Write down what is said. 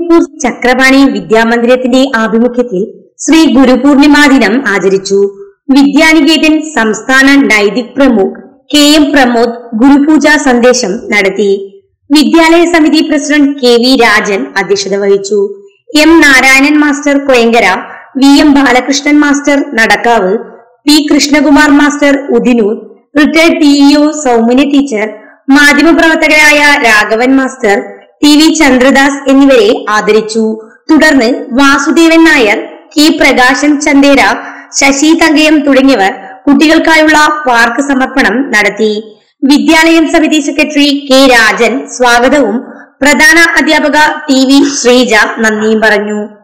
തിരുവിതാംകൂർ ചക്രപാണി വിദ്യാമന്ദിരത്തിന്റെ ആഭിമുഖ്യത്തിൽ ശ്രീ ഗുരുപൂർണിമാ ദിനം ആചരിച്ചു വിദ്യാനികേതൻ സംസ്ഥാന നൈതിക് പ്രമുഖ് കെ എം പ്രമോദ് ഗുരുപൂജ സന്ദേശം നടത്തി വിദ്യാലയ സമിതി പ്രസിഡന്റ് കെ വി രാജൻ അധ്യക്ഷത വഹിച്ചു M Narayanan master Koyangara V M Balakrishnan master Nadakkavu P Krishnakumar master Udinur retired TEO Soumya teacher മാധ്യമപ്രവർത്തകരായ Raghavan master T V Chandradas എന്നിവരെ ആദരിച്ചു തുടർന്ന് വാസുദേവൻ നായർ കെ പ്രകാശൻ ചന്ദേര ശശി തങ്കയം തുടങ്ങിയവർ കുട്ടികൾക്കായുള്ള പാർക്ക് സമർപ്പണം നടത്തി വിദ്യാലയം സമിതി സെക്രട്ടറി കെ രാജൻ സ്വാഗതവും പ്രധാന അധ്യാപക ടി വി ശ്രീജ നന്ദിയും പറഞ്ഞു